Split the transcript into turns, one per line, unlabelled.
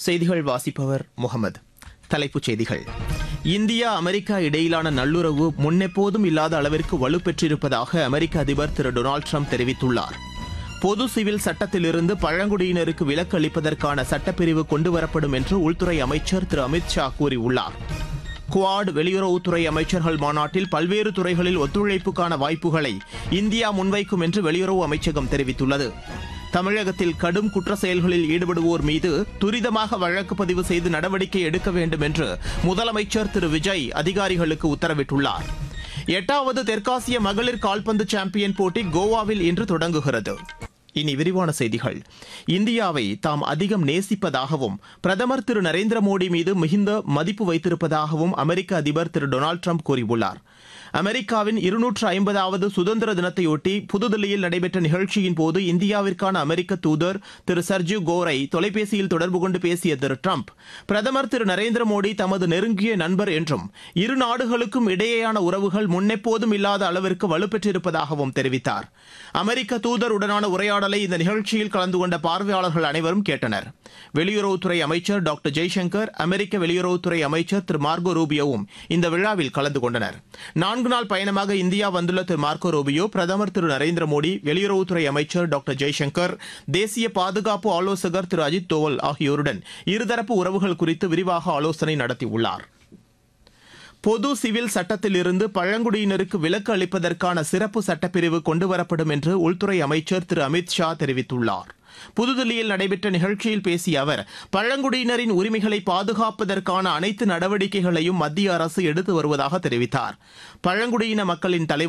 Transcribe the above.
செய்திகள் வாசிப்பவர் முகமது தலைப்புச் செய்திகள் இந்தியா அமெரிக்கா இடையிலான நல்லுறவு முன்னெப்போதும் இல்லாத அளவிற்கு வலுப்பெற்றிருப்பதாக அமெரிக்க அதிபர் திரு டொனால்டு ட்ரம்ப் தெரிவித்துள்ளார் பொது சிவில் சட்டத்திலிருந்து பழங்குடியினருக்கு விலக்கு அளிப்பதற்கான சட்டப்பிரிவு கொண்டுவரப்படும் என்று உள்துறை அமைச்சர் திரு அமித் ஷா கூறியுள்ளார் குவாட் வெளியுறவுத்துறை அமைச்சர்கள் மாநாட்டில் பல்வேறு துறைகளில் ஒத்துழைப்புக்கான வாய்ப்புகளை இந்தியா முன்வைக்கும் என்று வெளியுறவு அமைச்சகம் தெரிவித்துள்ளது தமிழகத்தில் கடும் குற்ற செயல்களில் ஈடுபடுவோர் மீது துரிதமாக வழக்கு பதிவு செய்து நடவடிக்கை எடுக்க வேண்டும் என்று முதலமைச்சர் திரு விஜய் அதிகாரிகளுக்கு உத்தரவிட்டுள்ளார் எட்டாவது தெற்காசிய மகளிர் கால்பந்து சாம்பியன் போட்டி கோவாவில் இன்று தொடங்குகிறது இனி விரிவான செய்திகள் இந்தியாவை தாம் அதிகம் நேசிப்பதாகவும் பிரதமர் திரு நரேந்திர மோடி மீது மிகுந்த மதிப்பு வைத்திருப்பதாகவும் அமெரிக்க அதிபர் திரு டொனால்டு ட்ரம்ப் கூறியுள்ளார் அமெரிக்காவின் இருநூற்று ஐம்பதாவது சுதந்திர தினத்தையொட்டி புதுதில்லியில் நடைபெற்ற நிகழ்ச்சியின் போது இந்தியாவிற்கான அமெரிக்க தூதர் திரு சர்ஜிவ் கோரை தொலைபேசியில் தொடர்பு கொண்டு பேசிய திரு ட்ரம்ப் பிரதமர் திரு நரேந்திர மோடி தமது நெருங்கிய நண்பர் என்றும் இரு நாடுகளுக்கும் இடையேயான உறவுகள் முன்னெப்போதும் இல்லாத அளவிற்கு வலுப்பெற்றிருப்பதாகவும் தெரிவித்தார் அமெரிக்க தூதருடனான உரையாடலை இந்த நிகழ்ச்சியில் கலந்து கொண்ட பார்வையாளர்கள் அனைவரும் கேட்டனர் வெளியுறவுத்துறை அமைச்சர் டாக்டர் ஜெய்சங்கர் அமெரிக்க வெளியுறவுத்துறை அமைச்சர் திரு மார்கோ ரூபியோவும் இந்த விழாவில் கலந்து கொண்டனர் நான்கு நாள் பயணமாக இந்தியா வந்துள்ள திரு மார்கோ ரூபியோ பிரதமர் திரு நரேந்திர மோடி வெளியுறவுத்துறை அமைச்சர் டாக்டர் ஜெய்சங்கர் தேசிய பாதுகாப்பு ஆலோசகர் திரு அஜித் தோவல் ஆகியோருடன் இருதரப்பு உறவுகள் குறித்து விரிவாக ஆலோசனை நடத்தியுள்ளார் பொது சிவில் சட்டத்திலிருந்து பழங்குடியினருக்கு விலக்கு அளிப்பதற்கான சிறப்பு சட்டப்பிரிவு கொண்டுவரப்படும் என்று உள்துறை அமைச்சர் திரு அமித் ஷா தெரிவித்துள்ளார் புதுதில்லியில் நடைபெற்ற நிகழ்ச்சியில் பேசிய அவர் பழங்குடியினரின் உரிமைகளை பாதுகாப்பதற்கான அனைத்து நடவடிக்கைகளையும் மத்திய அரசு எடுத்து வருவதாக தெரிவித்தார் பழங்குடியின மக்களின் தலைவர்